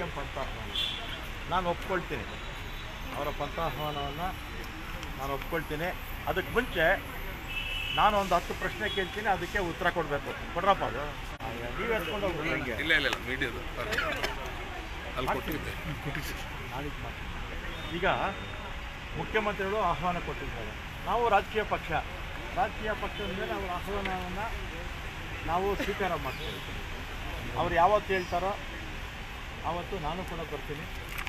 M ಪಂಥಾಹ್ವಾನ ನಾನು ಒಪ್ಕೊಳ್ತೀನಿ ಅವರ ಪಂಥಾಹ್ವಾನವನ್ನು ನಾನು ಒಪ್ಕೊಳ್ತೀನಿ ಅದಕ್ಕೆ ಮುಂಚೆ ನಾನು ಒಂದು ಹತ್ತು ಪ್ರಶ್ನೆ ಕೇಳ್ತೀನಿ ಅದಕ್ಕೆ ಉತ್ತರ ಕೊಡಬೇಕು ಕೊಡ್ರಪ್ಪ ಅದು ನೀವು ಎತ್ಕೊಂಡು ಹೋಗ್ಬಿಡಿ ಹಂಗೆ ಇಲ್ಲ ಇಲ್ಲ ಇಲ್ಲ ಮೀಡಿಯಾದ ಅಲ್ಲಿ ಕೊಟ್ಟಿದ್ದೆ ನಾಳಿದ್ದು ಮಾಡ್ತೀನಿ ಈಗ ಮುಖ್ಯಮಂತ್ರಿಗಳು ಆಹ್ವಾನ ಕೊಟ್ಟಿದ್ದಾರೆ ನಾವು ರಾಜಕೀಯ ಪಕ್ಷ ರಾಜಕೀಯ ಪಕ್ಷದ ಮೇಲೆ ಅವರ ಆಹ್ವಾನವನ್ನು ನಾವು ಸ್ವೀಕಾರ ಮಾಡ್ತೀವಿ ಅವ್ರು ಯಾವತ್ತು ಹೇಳ್ತಾರೋ ಆವತ್ತು ನಾನು ಕೂಡ ಬರ್ತೀನಿ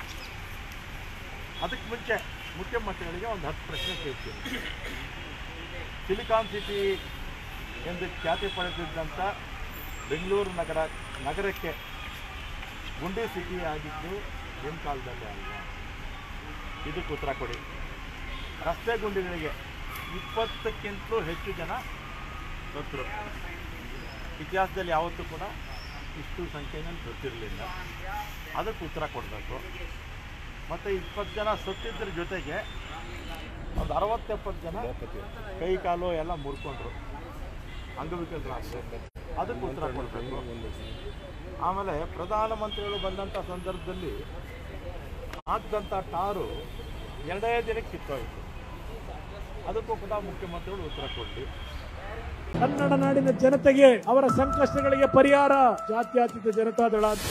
ಅದಕ್ಕೆ ಮುಂಚೆ ಮುಖ್ಯಮಂತ್ರಿಗಳಿಗೆ ಒಂದು ಹತ್ತು ಪ್ರಶ್ನೆ ಕೇಳ್ತೀನಿ ಸಿಲಿಕಾನ್ ಸಿಟಿ ಎಂದು ಖ್ಯಾತಿ ಪಡೆದಿದ್ದಂಥ ಬೆಂಗಳೂರು ನಗರ ನಗರಕ್ಕೆ ಗುಂಡಿ ಸಿಟಿ ಆಗಿದ್ದು ನಿಮ್ಮ ಕಾಲದಲ್ಲಿ ಅಲ್ವಾ ಇದಕ್ಕೆ ಉತ್ತರ ಕೊಡಿ ರಸ್ತೆ ಗುಂಡಿಗಳಿಗೆ ಇಪ್ಪತ್ತಕ್ಕಿಂತಲೂ ಹೆಚ್ಚು ಜನ ಸತ್ತರು ಇತಿಹಾಸದಲ್ಲಿ ಯಾವತ್ತೂ ಕೂಡ ಇಷ್ಟು ಸಂಖ್ಯೆನಲ್ಲಿ ಗೊತ್ತಿರಲಿಲ್ಲ ಅದಕ್ಕೆ ಉತ್ತರ ಕೊಡಬೇಕು ಮತ್ತು ಇಪ್ಪತ್ತು ಜನ ಸತ್ತಿದ್ರ ಜೊತೆಗೆ ಒಂದು ಅರವತ್ತೆಪ್ಪತ್ತು ಜನ ಕೈ ಕಾಲು ಎಲ್ಲ ಮುರ್ಕೊಂಡ್ರು ಅಂಗವಿಕಲರಾದ್ರು ಅದಕ್ಕೆ ಉತ್ತರ ಕೊಡಬೇಕು ಆಮೇಲೆ ಪ್ರಧಾನಮಂತ್ರಿಗಳು ಬಂದಂಥ ಸಂದರ್ಭದಲ್ಲಿ ಹಾಕಿದಂಥ ಟಾರು ಎರಡೇ ದಿನಕ್ಕೆ ಕಿತ್ತೋಯ್ತು ಅದಕ್ಕೂ ಕೂಡ ಮುಖ್ಯಮಂತ್ರಿಗಳು ಉತ್ತರ ಕೊಡಲಿ ಕನ್ನಡ ನಾಡಿನ ಜನತೆಗೆ ಅವರ ಸಂಕಷ್ಟಗಳಿಗೆ ಪರಿಹಾರ ಜಾತ್ಯತೀತ ಜನತಾದಳ ಅಂತ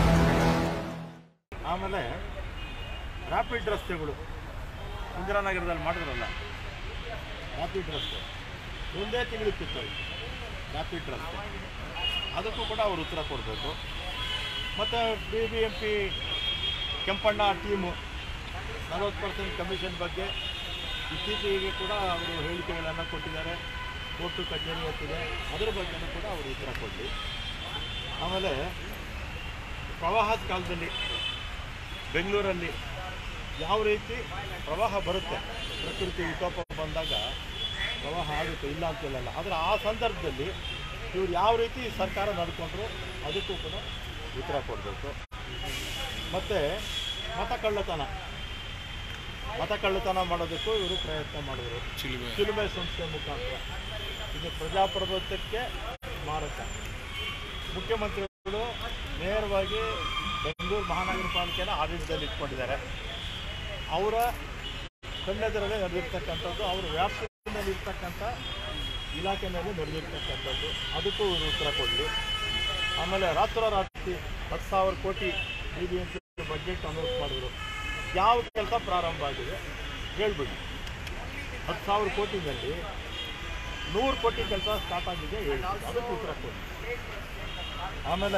ಆಮೇಲೆ ರ್ಯಾಪಿಡ್ ರಸ್ತೆಗಳು ಇಂದಿರಾನಗರದಲ್ಲಿ ಮಾಡಿದ್ರಲ್ಲ ರ್ಯಾಪಿಡ್ ರಸ್ತೆ ಒಂದೇ ತಿಂಗಳು ಕಿತ್ತೋಯ್ತು ರ್ಯಾಪಿಡ್ ರಸ್ತೆ ಅದಕ್ಕೂ ಕೂಡ ಅವರು ಉತ್ತರ ಕೊಡಬೇಕು ಮತ್ತು B B M P Kempanna team ನಲವತ್ತು ಪರ್ಸೆಂಟ್ ಕಮಿಷನ್ ಬಗ್ಗೆ ಇತ್ತೀಚೆಗೆ ಕೂಡ ಅವರು ಹೇಳಿಕೆಗಳನ್ನು ಕೊಟ್ಟಿದ್ದಾರೆ ಕೋರ್ಟು ಕಚೇರಿ ಹೊತ್ತಿದೆ ಅದರ ಬಗ್ಗೆನೂ ಕೂಡ ಅವರು ಉತ್ತರ ಕೊಡಲಿ ಆಮೇಲೆ ಪ್ರವಾಹದ ಕಾಲದಲ್ಲಿ ಬೆಂಗಳೂರಲ್ಲಿ ಯಾವ ರೀತಿ ಪ್ರವಾಹ ಬರುತ್ತೆ ಪ್ರಕೃತಿ ವಿಕೋಪ ಬಂದಾಗ ಪ್ರವಾಹ ಆಗುತ್ತೆ ಇಲ್ಲ ಅಂತ ಹೇಳಲ್ಲ ಆದರೆ ಆ ಸಂದರ್ಭದಲ್ಲಿ ಇವ್ರು ಯಾವ ರೀತಿ ಸರ್ಕಾರ ನಡ್ಕೊಂಡ್ರು ಅದಕ್ಕೂ ಕೂಡ ಉತ್ತರ ಕೊಡಬೇಕು ಮತ್ತು ಮತ ಕಳ್ಳತನ ಮತ ಕಳ್ಳತನ ಮಾಡೋದಕ್ಕೂ ಇವರು ಪ್ರಯತ್ನ ಮಾಡಿದ್ರು ಚಿಲುಮೆ ಚಿಲುಮೆ ಸಂಸ್ಥೆ ಮುಖಾಂತರ ಇದು ಪ್ರಜಾಪ್ರಭುತ್ವಕ್ಕೆ ಮಾರಕ ಮುಖ್ಯಮಂತ್ರಿಗಳು ನೇರವಾಗಿ ಬೆಂಗಳೂರು ಮಹಾನಗರ ಪಾಲಿಕೆನ ಆಡಳಿತದಲ್ಲಿ ಇಟ್ಕೊಂಡಿದ್ದಾರೆ ಅವರ ಕಣ್ಣೆದರಲ್ಲೇ ನಡೆದಿರ್ತಕ್ಕಂಥದ್ದು ಅವರ ವ್ಯಾಪ್ತಿಯಲ್ಲಿ ಇರ್ತಕ್ಕಂಥ ಇಲಾಖೆನಲ್ಲಿ ನಡೆದಿರ್ತಕ್ಕಂಥದ್ದು ಅದಕ್ಕೂ ಇವರು ಉತ್ತರ ಕೊಡಲಿ ಆಮೇಲೆ ರಾತ್ರೋರಾತ್ರಿ ಹತ್ತು ಸಾವಿರ ಕೋಟಿ B B M P budget announce ಮಾಡಿದ್ರು ಯಾವ ಕೆಲಸ ಪ್ರಾರಂಭ ಆಗಿದೆ ಹೇಳ್ಬಿಡಿ ಹತ್ತು ಸಾವಿರ ಕೋಟಿನಲ್ಲಿ ನೂರು ಕೋಟಿ ಕೆಲಸ ಸ್ಟಾರ್ಟ್ ಆಗಿದೆ ಹೇಳಿ ಅದಕ್ಕೆ ಉತ್ತರ ಕೊಡಿ ಆಮೇಲೆ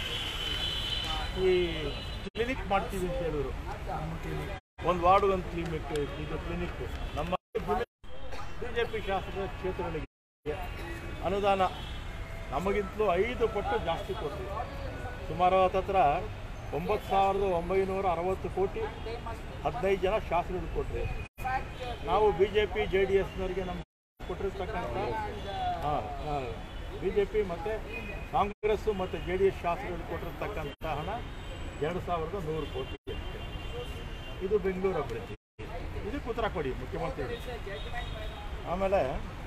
ಈ ಕ್ಲಿನಿಕ್ ಮಾಡ್ತೀವಿ ಅಂತ ಹೇಳಿದ್ರು ಒಂದು ವಾರ್ಡ್ ಒಂದು ಕ್ಲಿನಿಕ್ ಇದು ಕ್ಲಿನಿಕ್ ನಮ್ಮ ಬಿ ಜೆ ಪಿ ಶಾಸಕರ ಕ್ಷೇತ್ರಗಳಿಗೆ ಅನುದಾನ ನಮಗಿಂತಲೂ ಐದು ಪಟ್ಟು ಜಾಸ್ತಿ ಕೊಟ್ರಿ ಸುಮಾರು ಹತ್ತತ್ರ ಒಂಬತ್ತು ಸಾವಿರದ ಒಂಬೈನೂರ ಅರವತ್ತು ಕೋಟಿ ಹದಿನೈದು ಜನ ಶಾಸಕರು ಕೊಟ್ರಿ ನಾವು B J P J D ಎಸ್ನವರಿಗೆ ನಮ್ಮ ಕೊಟ್ಟಿರ್ತಕ್ಕಂಥ ಹಾಂ ಬಿ ಜೆ ಪಿ ಮತ್ತು ಕಾಂಗ್ರೆಸ್ಸು ಮತ್ತು ಜೆ ಡಿ ಎಸ್ ಶಾಸಕರು ಕೊಟ್ಟಿರ್ತಕ್ಕಂಥ ಹಣ ಎರಡು ಸಾವಿರದ ನೂರು ಕೋಟಿ ಅಷ್ಟೇ. ಇದು ಬೆಂಗಳೂರು ಅಭಿವೃದ್ಧಿ ಇದಕ್ಕೆ ಉತ್ತರ ಕೊಡಿ ಮುಖ್ಯಮಂತ್ರಿಗಳು ಆಮೇಲೆ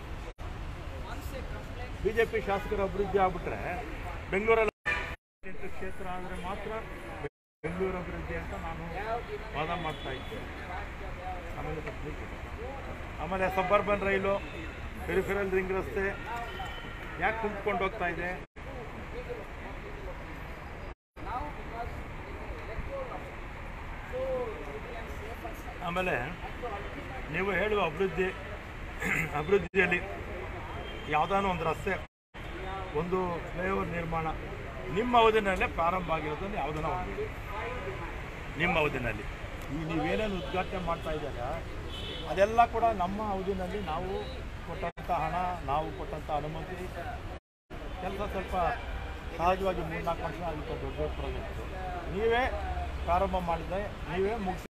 ಬಿ ಜೆ ಪಿ ಶಾಸಕರ ಅಭಿವೃದ್ಧಿ ಆಗ್ಬಿಟ್ರೆ ಬೆಂಗಳೂರಲ್ಲಿ ಎಂಟು ಕ್ಷೇತ್ರ ಆದರೆ ಮಾತ್ರ ಬೆಂಗಳೂರು ಅಭಿವೃದ್ಧಿ ಅಂತ ನಾನು ವಾದ ಮಾಡ್ತಾ ಇದ್ದೆ ಆಮೇಲೆ ತಪ್ಪಲಿಕ್ಕೆ ಆಮೇಲೆ ಸಬ್ಬರ್ಬನ್ ರೈಲು ಪೆರಿಫೆರಲ್ ರಿಂಗ್ ರಸ್ತೆ ಯಾಕೆ ಕುಂತ್ಕೊಂಡು ಹೋಗ್ತಾ ಇದೆ ಆಮೇಲೆ ನೀವು ಹೇಳುವ ಅಭಿವೃದ್ಧಿ ಅಭಿವೃದ್ಧಿಯಲ್ಲಿ ಯಾವುದಾದ್ರು ಒಂದು ರಸ್ತೆ ಒಂದು ಫ್ಲೈಓವರ್ ನಿರ್ಮಾಣ ನಿಮ್ಮ ಅವಧಿನಲ್ಲೇ ಪ್ರಾರಂಭ ಆಗಿರೋದನ್ನು ಯಾವುದನ್ನ ಒಂದು ನಿಮ್ಮ ಅವಧಿನಲ್ಲಿ ಈ ನೀವೇನೇನು ಉದ್ಘಾಟನೆ ಮಾಡ್ತಾ ಇದ್ದಾರೆ ಅದೆಲ್ಲ ಕೂಡ ನಮ್ಮ ಅವಧಿನಲ್ಲಿ ನಾವು ಕೊಟ್ಟಂಥ ಹಣ ನಾವು ಕೊಟ್ಟಂಥ ಅನುಮತಿ ಕೆಲಸ ಸ್ವಲ್ಪ ಸಹಜವಾಗಿ ಮೂರ್ನಾಲ್ಕು ವರ್ಷ ಆಗಿತ್ತು ದೊಡ್ಡ ಪ್ರಾಜೆಕ್ಟು ನೀವೇ ಪ್ರಾರಂಭ ಮಾಡಿದೆ ನೀವೇ ಮುಗಿಸಿ